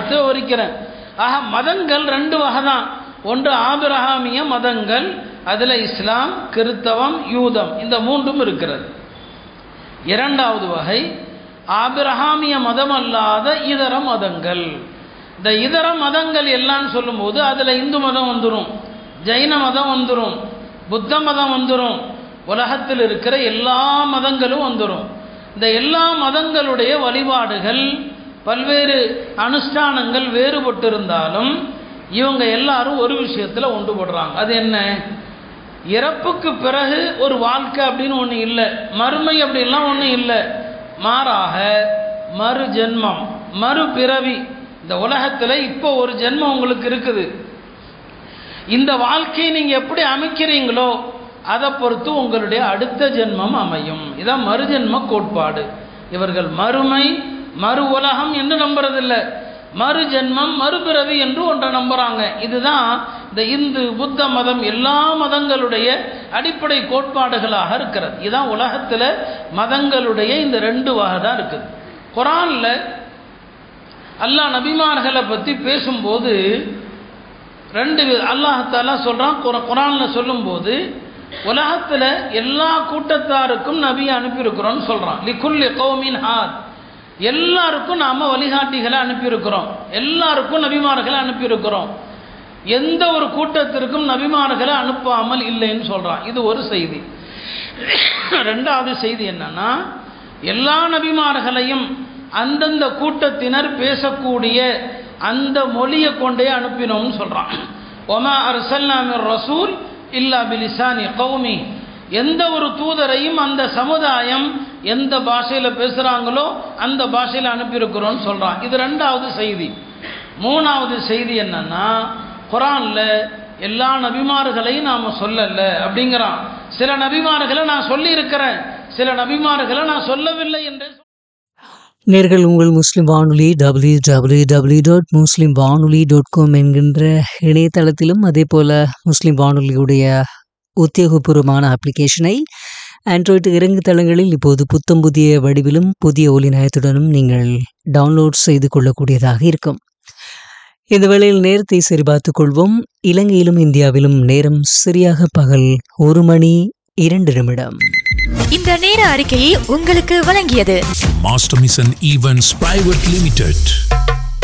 அடுத்து விவரிக்கிறேன் ஆக மதங்கள் ரெண்டு வகை தான் ஒன்று ஆபிரகாமிய மதங்கள் அதில் இஸ்லாம் கிறித்தவம் யூதம் இந்த மூன்றும் இருக்கிறது இரண்டாவது வகை ஆபிரகாமிய மதம் அல்லாத இதர மதங்கள் இந்த இதர மதங்கள் எல்லாம் சொல்லும்போது அதில் இந்து மதம் வந்துடும் ஜைன மதம் வந்துடும் புத்த மதம் வந்துடும் உலகத்தில் இருக்கிற எல்லா மதங்களும் வந்துடும் இந்த எல்லா மதங்களுடைய வழிபாடுகள் பல்வேறு அனுஷ்டானங்கள் வேறுபட்டிருந்தாலும் இவங்க எல்லாரும் ஒரு விஷயத்தில் ஒன்றுபடுறாங்க அது என்ன இறப்புக்கு பிறகு ஒரு வாழ்க்கை அப்படின்னு ஒன்று இல்லை மறுமை அப்படின்லாம் ஒன்றும் இல்லை மாறாக மறு ஜென்மம் மறுபிறவி இந்த உலகத்தில் இப்போ ஒரு ஜென்மம் உங்களுக்கு இருக்குது இந்த வாழ்க்கையை நீங்கள் எப்படி அமைக்கிறீங்களோ அதை பொறுத்து உங்களுடைய அடுத்த ஜென்மம் அமையும் இதான் மறுஜென்ம கோட்பாடு இவர்கள் மறுமை மறு உலகம் என்று நம்புறதில்லை மறு ஜென்மம் மறுபிறவி என்று ஒன்றை நம்புறாங்க இதுதான் இந்த இந்து புத்த மதம் எல்லா மதங்களுடைய அடிப்படை கோட்பாடுகளாக இருக்கிறது இதுதான் உலகத்தில் மதங்களுடைய இந்த ரெண்டு வகை தான் இருக்குது குரானில் அல்லாஹ் நபிமார்களை பற்றி பேசும்போது ரெண்டு அல்லாஹாலா சொல்கிறான் குரானில் சொல்லும்போது உலகத்தில் எல்லா கூட்டத்தாருக்கும் நபியை அனுப்பியிருக்கிறோன்னு சொல்கிறான் லிகுல்லி கௌமின் ஹாத் எல்லாருக்கும் நாம் வழிகாட்டிகளை அனுப்பியிருக்கிறோம் எல்லாருக்கும் நபிமார்களை அனுப்பியிருக்கிறோம் எந்த ஒரு கூட்டத்திற்கும் நபிமார்களை அனுப்பாமல் இல்லைன்னு சொல்கிறான் இது ஒரு செய்தி ரெண்டாவது செய்தி என்னன்னா எல்லா நபிமார்களையும் அந்தந்த கூட்டத்தினர் பேசக்கூடிய அந்த மொழியை கொண்டே அனுப்பினோம்னு சொல்கிறான் ஒமா அரசல்லாமிர் ரசூல் இல்லா பிலிசானி கௌமி எந்த ஒரு தூதரையும் அந்த சமுதாயம் எந்த பாஷையில் பேசுகிறாங்களோ அந்த பாஷையில் அனுப்பியிருக்கிறோன்னு சொல்கிறான் இது ரெண்டாவது செய்தி மூணாவது செய்தி என்னன்னா குரானில் எல்லா நபிமார்களையும் நாம் சொல்லலை அப்படிங்கிறான் சில நபிமார்களை நான் சொல்லியிருக்கிறேன் சில நபிமார்களை நான் சொல்லவில்லை என்று நேர்கள் உங்கள் முஸ்லிம் வானொலி டபிள்யூ டபிள்யூ டபிள்யூ டாட் முஸ்லிம் வானொலி டாட் காம் என்கின்ற இணையதளத்திலும் அதே போல் முஸ்லிம் வானொலியுடைய உத்தியோகபூர்வமான அப்ளிகேஷனை ஆண்ட்ராய்டு இறங்கு தளங்களில் இப்போது புத்தம் புதிய வடிவிலும் புதிய ஒலி நயத்துடனும் நீங்கள் டவுன்லோட் செய்து கொள்ளக்கூடியதாக இருக்கும் இந்த வேளையில் நேரத்தை சரிபார்த்துக் கொள்வோம் இலங்கையிலும் இந்தியாவிலும் நேரம் சரியாக பகல் ஒரு மணி இரண்டு நிமிடம் இந்த நேர அறிக்கையை உங்களுக்கு வழங்கியது Master Mission Events Private Limited.